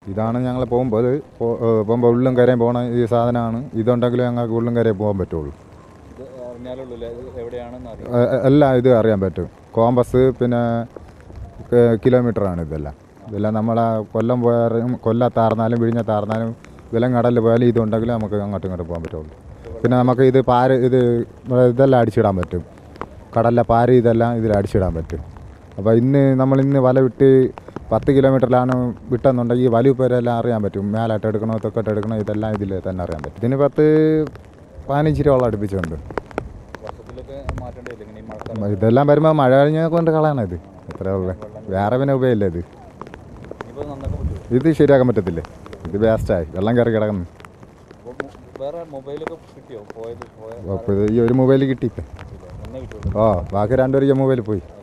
ഇതാണ് ഞങ്ങൾ പോകുമ്പോൾ അത് പോകുമ്പോൾ ഉള്ളും കരയും പോണ ഈ സാധനമാണ് ഇതുണ്ടെങ്കിലും ഞങ്ങൾക്ക് ഉള്ളും കരയും പോകാൻ പറ്റുള്ളൂ ഇത് അറിഞ്ഞാലുള്ളൂ അല്ലേ ഇത് എവിടെയാണെന്ന് അറിയാം എ- എ- എല്ലാം ഇത് അറിയാൻ പറ്റും കോമ്പസ് പിന്നെ കിലോമീറ്ററാണ് ഇതെല്ലാം ഇതെല്ലാം നമ്മളെ കൊല്ലം പോയാലും കൊല്ലത്താർന്നാലും വിഴിഞ്ഞത്താർന്നാലും ഇതെല്ലാം കടലിൽ പോയാലും ഇതുണ്ടെങ്കിലും നമുക്ക് അങ്ങോട്ടും ഇങ്ങോട്ടും പോകാൻ പറ്റുള്ളൂ പിന്നെ നമുക്ക് ഇത് പാര് ഇത് ഇതെല്ലാം അടിച്ചിടാൻ പറ്റും കടലിലെ പാര് ഇതെല്ലാം ഇതിൽ അടിച്ചിടാൻ പറ്റും അപ്പോൾ ഇന്ന് നമ്മൾ ഇന്ന് വല വിട്ട് പത്ത് കിലോമീറ്ററിലാണ് വിട്ടെന്നുണ്ടെങ്കിൽ വലിയ പേരെല്ലാം അറിയാൻ പറ്റും മേലായിട്ട് എടുക്കണോ തൊക്കോട്ട് എടുക്കണോ ഇതെല്ലാം ഇതിൽ തന്നെ അറിയാൻ പറ്റും ഇതിന് പത്ത് പതിനഞ്ച് രൂപ അടുപ്പിച്ചുണ്ട് വർഷത്തിലൊക്കെ മാറ്റേണ്ടി വരില്ല ഇങ്ങനെ ഈ മഴക്കാലം ഇതെല്ലാം വരുമ്പോൾ മഴ കഴിഞ്ഞ കൊണ്ട് കളയണം ഇത് എത്ര ഉള്ളു വേറെ പിന്നെ ഉപയോഗില്ല ഇത് ഇനിയിപ്പോൾ നന്നാക്കാൻ പറ്റുമോ ഇത് ശരിയാക്കാൻ പറ്റത്തില്ലേ ഇത് വേസ്റ്റായി വെള്ളം കയറി കിടക്കുന്നു അപ്പോൾ മൊ- വേറെ മൊബൈലൊക്കെ കിട്ടിയോ പോയത് പോയ അപ്പോൾ ഇത് ഈ ഒരു മൊബൈൽ കിട്ടി ഇപ്പം എന്നെ കിട്ടുള്ളൂ ഓ ബാക്കി രണ്ടുപേർക്ക് മൊബൈൽ പോയി